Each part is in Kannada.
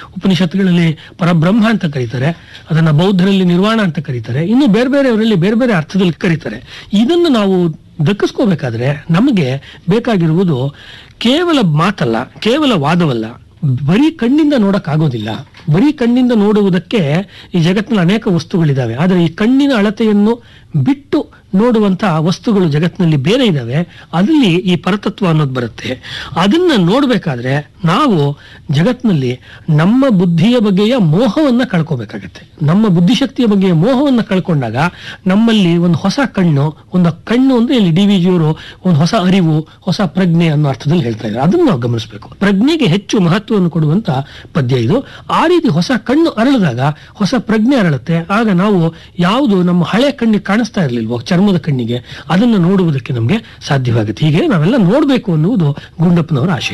ಉಪನಿಷತ್ತುಗಳಲ್ಲಿ ಪರಬ್ರಹ್ಮ ಅಂತ ಕರೀತಾರೆ ಅದನ್ನ ಬೌದ್ಧರಲ್ಲಿ ನಿರ್ವಾಣ ಅಂತ ಕರೀತಾರೆ ಇನ್ನು ಬೇರೆ ಬೇರೆಯವರಲ್ಲಿ ಬೇರೆ ಬೇರೆ ಅರ್ಥದಲ್ಲಿ ಕರೀತಾರೆ ಇದನ್ನು ನಾವು ದಕ್ಕಿಸ್ಕೋಬೇಕಾದ್ರೆ ನಮಗೆ ಬೇಕಾಗಿರುವುದು ಕೇವಲ ಮಾತಲ್ಲ ಕೇವಲ ವಾದವಲ್ಲ ಬರೀ ಕಣ್ಣಿಂದ ನೋಡಕ್ ಆಗೋದಿಲ್ಲ ಬರೀ ಕಣ್ಣಿಂದ ನೋಡುವುದಕ್ಕೆ ಈ ಜಗತ್ತಿನಲ್ಲಿ ಅನೇಕ ವಸ್ತುಗಳಿದಾವೆ ಆದರೆ ಈ ಕಣ್ಣಿನ ಅಳತೆಯನ್ನು ಬಿಟ್ಟು ನೋಡುವಂತ ವಸ್ತುಗಳು ಜಗತ್ತಿನಲ್ಲಿ ಬೇರೆ ಇದಾವೆ ಅಲ್ಲಿ ಈ ಪರತತ್ವ ಅನ್ನೋದು ಬರುತ್ತೆ ಅದನ್ನ ನೋಡ್ಬೇಕಾದ್ರೆ ನಾವು ಜಗತ್ತಿನಲ್ಲಿ ನಮ್ಮ ಬುದ್ಧಿಯ ಬಗ್ಗೆಯ ಮೋಹವನ್ನ ಕಳ್ಕೋಬೇಕಾಗತ್ತೆ ನಮ್ಮ ಬುದ್ಧಿಶಕ್ತಿಯ ಬಗ್ಗೆಯ ಮೋಹವನ್ನ ಕಳ್ಕೊಂಡಾಗ ನಮ್ಮಲ್ಲಿ ಒಂದು ಹೊಸ ಕಣ್ಣು ಒಂದು ಕಣ್ಣು ಅಂದ್ರೆ ಇಲ್ಲಿ ಡಿ ವಿ ಜಿಯವರು ಒಂದು ಹೊಸ ಅರಿವು ಹೊಸ ಪ್ರಜ್ಞೆ ಅನ್ನೋ ಅರ್ಥದಲ್ಲಿ ಹೇಳ್ತಾ ಇದ್ದಾರೆ ಅದನ್ನು ನಾವು ಗಮನಿಸಬೇಕು ಪ್ರಜ್ಞೆಗೆ ಹೆಚ್ಚು ಮಹತ್ವವನ್ನು ಕೊಡುವಂತ ಪದ್ಯ ಇದು ಆ ರೀತಿ ಹೊಸ ಕಣ್ಣು ಅರಳಿದಾಗ ಹೊಸ ಪ್ರಜ್ಞೆ ಅರಳುತ್ತೆ ಆಗ ನಾವು ಯಾವುದು ನಮ್ಮ ಹಳೆ ಕಣ್ಣಿಗೆ ಕಾಣಿಸ್ತಾ ಇರಲಿಲ್ವೋ ಚರ್ಮದ ಕಣ್ಣಿಗೆ ಅದನ್ನು ನೋಡುವುದಕ್ಕೆ ನಮಗೆ ಸಾಧ್ಯವಾಗುತ್ತೆ ಹೀಗೆ ನಾವೆಲ್ಲ ನೋಡಬೇಕು ಅನ್ನುವುದು ಗುಂಡಪ್ಪನವರ ಆಶಯ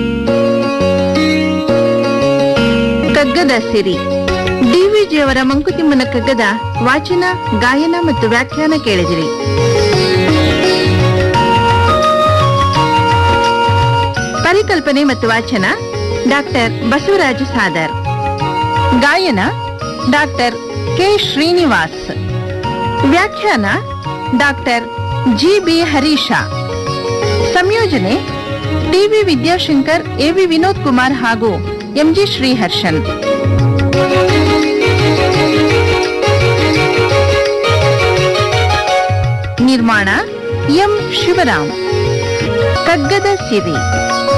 ಕಗ್ಗದ ಸಿರಿ ಡಿವಿಜಿಯವರ ಮಂಕುತಿಮ್ಮನ ಕಗ್ಗದ ವಾಚನ ಗಾಯನ ಮತ್ತು ವ್ಯಾಖ್ಯಾನ ಕೇಳಿದಿರಿ ಪರಿಕಲ್ಪನೆ ಮತ್ತು ವಾಚನ ಡಾಕ್ಟರ್ ಬಸವರಾಜ ಸಾದರ್ ಗಾಯನ ಡಾಕ್ಟರ್ ಕೆ ಶ್ರೀನಿವಾಸ್ ವ್ಯಾಖ್ಯಾನ ಡಾಕ್ಟರ್ ಜಿ ಬಿ ಹರೀಶ ಸಂಯೋಜನೆ ಟಿವಿ ವಿದ್ಯಾಶಂಕರ್ ಎವಿ ವಿನೋದ್ ಕುಮಾರ್ ಹಾಗೂ ಎಂಜಿ ಶ್ರೀಹರ್ಷನ್ ನಿರ್ಮಾಣ ಎಂ ಶಿವರಾಮ್ ಕಗ್ಗದ ಸಿರಿ